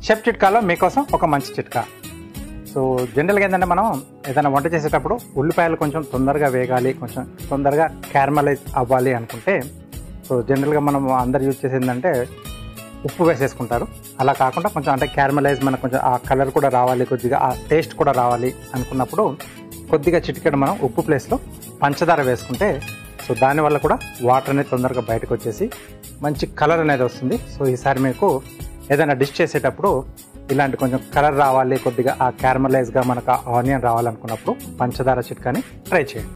chef చిట్కాలో మీకోసం ఒక మంచి చిట్కా సో జనరల్గా ఏంటంటే మనం ఏదైనా వంట చేసేటప్పుడు ఉల్లిపాయలు కొంచెం తొందరగా వేగాలి కొంచెం తొందరగా క్యారమలైజ్ అవ్వాలి అనుకుంటే సో జనరల్గా మనం అందరు యూజ్ చేసేది ఏంటంటే ఉప్పు వేసేసుకుంటారు అలా కాకుండా కొంచెం అంటే క్యారమలైజ్ మనకు కొంచెం ఆ కలర్ కూడా రావాలి కొద్దిగా ఆ టేస్ట్ కూడా రావాలి అనుకున్నప్పుడు కొద్దిగా చిటికెడు మనం ఉప్పు ప్లేస్లో పంచదార వేసుకుంటే సో దానివల్ల కూడా వాటర్ అనేది తొందరగా బయటకు వచ్చేసి మంచి కలర్ అనేది వస్తుంది సో ఈసారి మీకు ఏదైనా డిష్ చేసేటప్పుడు ఇలాంటి కొంచెం కలర్ రావాలి కొద్దిగా ఆ క్యారమలైజ్గా మనకు ఆనియన్ రావాలనుకున్నప్పుడు పంచదార చిట్కాని ట్రై చేయండి